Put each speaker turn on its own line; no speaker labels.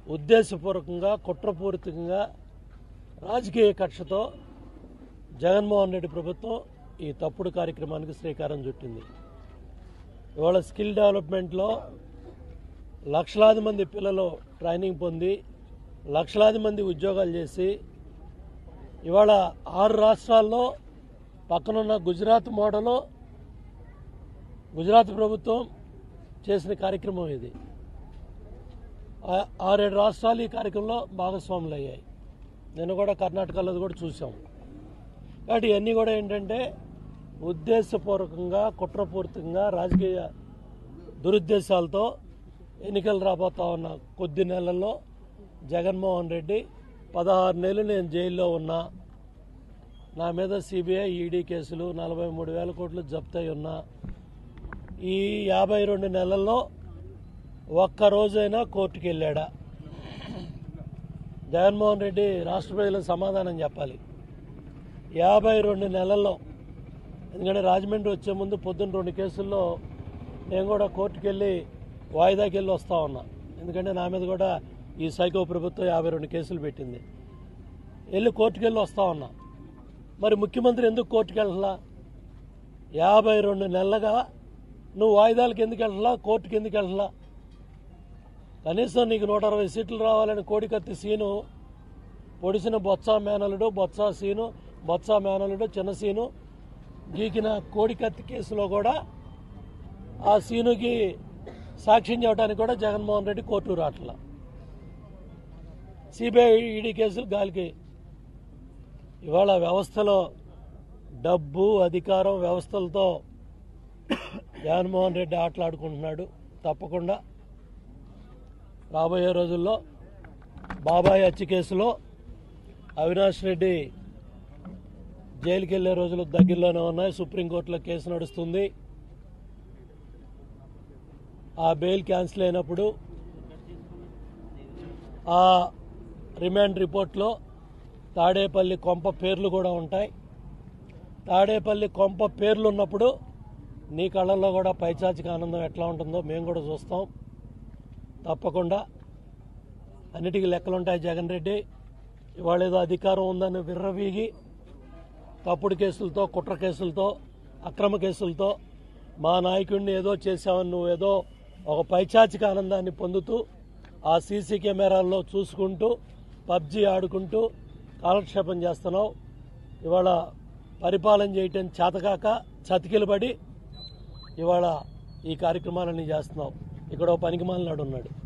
ఉద్దేశపూర్వకంగా కుట్రపూరితంగా రాజకీయ కక్షతో జగన్మోహన్ రెడ్డి ప్రభుత్వం ఈ తప్పుడు కార్యక్రమానికి శ్రీకారం చుట్టింది ఇవాళ స్కిల్ డెవలప్మెంట్లో లక్షలాది మంది పిల్లలు ట్రైనింగ్ పొంది లక్షలాది మంది ఉద్యోగాలు చేసి ఇవాళ ఆరు రాష్ట్రాల్లో పక్కనున్న గుజరాత్ మోడలో గుజరాత్ ప్రభుత్వం చేసిన కార్యక్రమం ఇది ఆ- ఆరేడు రాష్ట్రాలు ఈ కార్యక్రమంలో భాగస్వాములు అయ్యాయి నేను కూడా కర్ణాటకలో కూడా చూసాం కాబట్టి ఇవన్నీ కూడా ఏంటంటే ఉద్దేశపూర్వకంగా కుట్రపూరితంగా రాజకీయ దురుద్దేశాలతో ఎన్నికలు రాబోతా ఉన్న కొద్ది నెలల్లో జగన్మోహన్ రెడ్డి పదహారు నెలలు నేను జైల్లో ఉన్నా నా మీద సిబిఐ ఈడీ కేసులు నలభై మూడు వేల కోట్లు జప్తయి ఉన్నా ఈ యాభై రెండు నెలల్లో ఒక్క రోజైనా కోర్టుకి వెళ్ళాడా జగన్మోహన్ రెడ్డి రాష్ట్ర ప్రజలకు సమాధానం చెప్పాలి యాభై రెండు నెలల్లో ఎందుకంటే రాజమండ్రి వచ్చే ముందు పొద్దున్న రెండు కేసుల్లో నేను కూడా కోర్టుకి వెళ్ళి వాయిదాకి వెళ్ళి వస్తా ఉన్నా ఎందుకంటే నా మీద కూడా ఈ సైకో ప్రభుత్వం యాభై రెండు కేసులు పెట్టింది వెళ్ళి కోర్టుకి వెళ్ళి వస్తా ఉన్నా మరి ముఖ్యమంత్రి ఎందుకు కోర్టుకి వెళ్ళలా యాభై రెండు నెలలుగా నువ్వు వాయిదాలకు ఎందుకు వెళ్ళలా కోర్టుకి ఎందుకు వెళ్ళలా కనీసం నీకు నూట అరవై సీట్లు రావాలని కోడికత్తి సీను పొడిసిన బొత్స మేనలుడు బొత్స సీను బొత్స మేనలుడు చిన్న సీను గీకిన కోడికత్తి కేసులో కూడా ఆ సీనుకి సాక్ష్యం చెప్పడానికి కూడా జగన్మోహన్ రెడ్డి కోర్టు రావట్లా సిబిఐ ఈడీ కేసులు గాలికి ఇవాళ వ్యవస్థలో డబ్బు అధికారం వ్యవస్థలతో జగన్మోహన్ రెడ్డి ఆటలాడుకుంటున్నాడు తప్పకుండా రాబోయే రోజుల్లో బాబాయ్ హత్య కేసులో అవినాష్ రెడ్డి జైలుకి వెళ్లే రోజులు దగ్గరలోనే ఉన్నాయి సుప్రీంకోర్టులో కేసు నడుస్తుంది ఆ బెయిల్ క్యాన్సిల్ అయినప్పుడు ఆ రిమాండ్ రిపోర్ట్లో తాడేపల్లి కొంప పేర్లు కూడా ఉంటాయి తాడేపల్లి కొంప పేర్లు ఉన్నప్పుడు నీ కళ్ళల్లో కూడా పైచాచిక ఆనందం ఎట్లా ఉంటుందో మేము కూడా చూస్తాం తప్పకుండా అన్నిటికీ లెక్కలుంటాయి జగన్ రెడ్డి ఇవాళ ఏదో అధికారం ఉందని విర్రవీగి తప్పుడు కేసులతో కుట్ర కేసులతో అక్రమ కేసులతో మా నాయకుడిని ఏదో చేశావని నువ్వు ఏదో ఒక పైచాచిక ఆనందాన్ని పొందుతూ ఆ సీసీ కెమెరాల్లో చూసుకుంటూ పబ్జీ ఆడుకుంటూ కాలక్షేపం చేస్తున్నావు ఇవాళ పరిపాలన చేయటం చేతకాక చతికిలబడి ఇవాళ ఈ కార్యక్రమాలన్నీ చేస్తున్నావు ఇక్కడ ఓ పనికిమాలినాడు ఉన్నాడు